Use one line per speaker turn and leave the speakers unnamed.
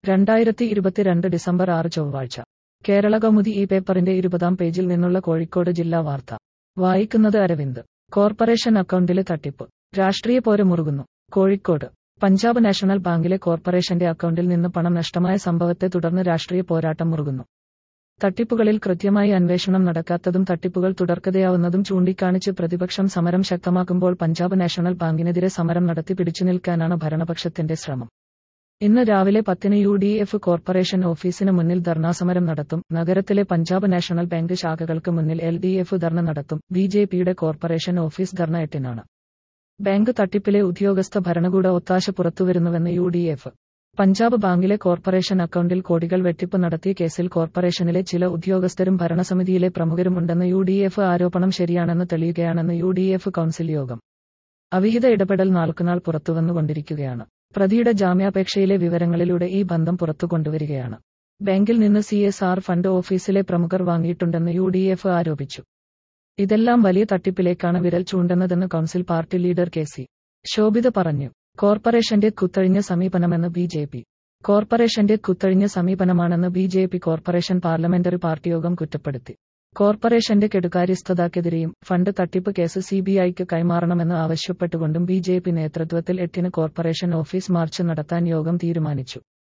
രണ്ടായിരത്തി ഇരുപത്തിരണ്ട് ഡിസംബർ ആറ് ചൊവ്വാഴ്ച കേരള കൗമുദി ഈ പേപ്പറിന്റെ ഇരുപതാം പേജിൽ നിന്നുള്ള കോഴിക്കോട് ജില്ലാ വാർത്ത വായിക്കുന്നത് അരവിന്ദ് കോർപ്പറേഷൻ അക്കൗണ്ടിലെ തട്ടിപ്പ് രാഷ്ട്രീയ പോര് മുറുകുന്നു കോഴിക്കോട് പഞ്ചാബ് നാഷണൽ ബാങ്കിലെ കോർപ്പറേഷന്റെ അക്കൗണ്ടിൽ നിന്ന് പണം നഷ്ടമായ സംഭവത്തെ തുടർന്ന് രാഷ്ട്രീയ പോരാട്ടം മുറുകുന്നു തട്ടിപ്പുകളിൽ കൃത്യമായി അന്വേഷണം നടക്കാത്തതും തട്ടിപ്പുകൾ തുടർക്കഥയാവുന്നതും ചൂണ്ടിക്കാണിച്ച് പ്രതിപക്ഷം സമരം ശക്തമാക്കുമ്പോൾ പഞ്ചാബ് നാഷണൽ ബാങ്കിനെതിരെ സമരം നടത്തി പിടിച്ചുനിൽക്കാനാണ് ഭരണപക്ഷത്തിന്റെ ശ്രമം ഇന്ന് രാവിലെ പത്തിന് യു ഡി എഫ് കോർപ്പറേഷൻ ഓഫീസിന് മുന്നിൽ ധർണാസമരം നടത്തും നഗരത്തിലെ പഞ്ചാബ് നാഷണൽ ബാങ്ക് ശാഖകൾക്ക് മുന്നിൽ എൽ ഡി എഫ് ധർണ നടത്തും ബി ജെ പിയുടെ കോർപ്പറേഷൻ ഓഫീസ് ധർണ എട്ടിനാണ് ബാങ്ക് തട്ടിപ്പിലെ ഉദ്യോഗസ്ഥ ഭരണകൂട ഒത്താശ പുറത്തുവരുന്നുവെന്ന് യു ഡി എഫ് പഞ്ചാബ് ബാങ്കിലെ കോർപ്പറേഷൻ അക്കൗണ്ടിൽ കോടികൾ വെട്ടിപ്പ് നടത്തിയ കേസിൽ കോർപ്പറേഷനിലെ ചില ഉദ്യോഗസ്ഥരും ഭരണസമിതിയിലെ പ്രമുഖരുമുണ്ടെന്ന് യു ഡി എഫ് ആരോപണം ശരിയാണെന്ന് തെളിയുകയാണെന്ന് യു ഡി എഫ് കൗൺസിൽ യോഗം അവിഹിത ഇടപെടൽ നാൾക്കുനാൾ പുറത്തുവന്നുകൊണ്ടിരിക്കുകയാണ് പ്രതിയുടെ ജാമ്യാപേക്ഷയിലെ വിവരങ്ങളിലൂടെ ഈ ബന്ധം പുറത്തു കൊണ്ടുവരികയാണ് ബാങ്കിൽ നിന്ന് സി എസ് ആർ ഫണ്ട് ഓഫീസിലെ പ്രമുഖർ വാങ്ങിയിട്ടുണ്ടെന്ന് യു ഡി എഫ് ആരോപിച്ചു ഇതെല്ലാം വലിയ തട്ടിപ്പിലേക്കാണ് വിരൽ ചൂണ്ടുന്നതെന്ന് council party leader K C Shobhita പറഞ്ഞു കോർപ്പറേഷന്റെ കുത്തഴിഞ്ഞ സമീപനമെന്ന് ബി ജെ പി കോർപ്പറേഷന്റെ കുത്തഴിഞ്ഞ സമീപനമാണെന്ന് B J P corporation parliamentary party യോഗം കുറ്റപ്പെടുത്തി കോർപ്പറേഷന്റെ കെടുകാര്യസ്ഥതാക്കെതിരെയും ഫണ്ട് തട്ടിപ്പ് കേസ് സി ബി ഐക്ക് കൈമാറണമെന്ന് ആവശ്യപ്പെട്ടുകൊണ്ടും ബി ജെ പി നേതൃത്വത്തിൽ എട്ടിന് കോർപ്പറേഷൻ ഓഫീസ് മാർച്ച് നടത്താൻ യോഗം തീരുമാനിച്ചു